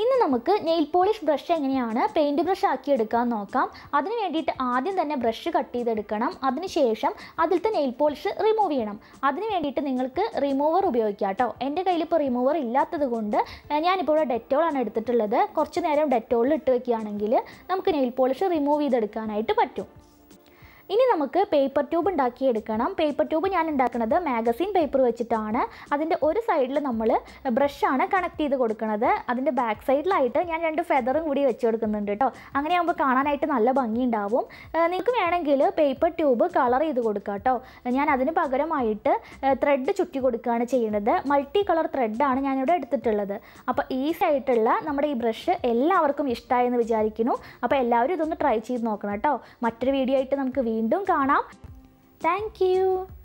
ഇന്ന് നമുക്ക് nail polish brush എങ്ങനെയാണ് പെയിൻറ് ബ്രഷ് ആക്കി എടുക്കാൻ നോക്കാം അതിന് വേണ്ടിയിട്ട് ആദ്യം തന്നെ ബ്രഷ് കട്ട് ചെയ്തെടുക്കണം അതിനുശേഷം അതിലത്തെ നെയിൽ പോളിഷ് റിമൂവ് ചെയ്യണം അതിന് വേണ്ടിയിട്ട് നിങ്ങൾക്ക് റിമൂവർ ഉപയോഗിക്കാം കേട്ടോ എൻ്റെ കയ്യിൽ ഇപ്പോൾ റിമൂവർ ഇല്ലാത്തത് കൊണ്ട് ഏഹ്, ഞാനിപ്പോൾ ഇവിടെ ഡെറ്റോളാണ് എടുത്തിട്ടുള്ളത് കുറച്ച് നേരം ഡെറ്റോളിൽ ഇട്ട് വെക്കുകയാണെങ്കിൽ നമുക്ക് നെയിൽ പോളിഷ് റിമൂവ് ചെയ്തെടുക്കാനായിട്ട് പറ്റും ഇനി നമുക്ക് പേപ്പർ ട്യൂബ് ഉണ്ടാക്കിയെടുക്കണം പേപ്പർ ട്യൂബ് ഞാൻ ഉണ്ടാക്കുന്നത് മാഗസിൻ പേപ്പർ വെച്ചിട്ടാണ് അതിൻ്റെ ഒരു സൈഡിൽ നമ്മൾ ബ്രഷാണ് കണക്ട് ചെയ്ത് കൊടുക്കുന്നത് അതിൻ്റെ ബാക്ക് സൈഡിലായിട്ട് ഞാൻ രണ്ട് ഫെദറും കൂടി വെച്ച് കൊടുക്കുന്നുണ്ട് കേട്ടോ അങ്ങനെ ആകുമ്പോൾ കാണാനായിട്ട് നല്ല ഭംഗി ഉണ്ടാവും ഏഹ് നിങ്ങൾക്ക് വേണമെങ്കിൽ പേപ്പർ ട്യൂബ് കളർ ചെയ്ത് കൊടുക്കാം കേട്ടോ ഞാൻ അതിന് പകരമായിട്ട് ത്രെഡ് ചുറ്റി കൊടുക്കുകയാണ് ചെയ്യുന്നത് മൾട്ടി കളർ ത്രെഡാണ് ഞാനിവിടെ എടുത്തിട്ടുള്ളത് അപ്പോൾ ഈസി ആയിട്ടുള്ള നമ്മുടെ ഈ ബ്രഷ് എല്ലാവർക്കും ഇഷ്ടമായെന്ന് വിചാരിക്കുന്നു അപ്പോൾ എല്ലാവരും ഇതൊന്ന് ട്രൈ ചെയ്ത് നോക്കണം കേട്ടോ മറ്റൊരു വീഡിയോ ആയിട്ട് നമുക്ക് വീണ്ടും കാണാം താങ്ക്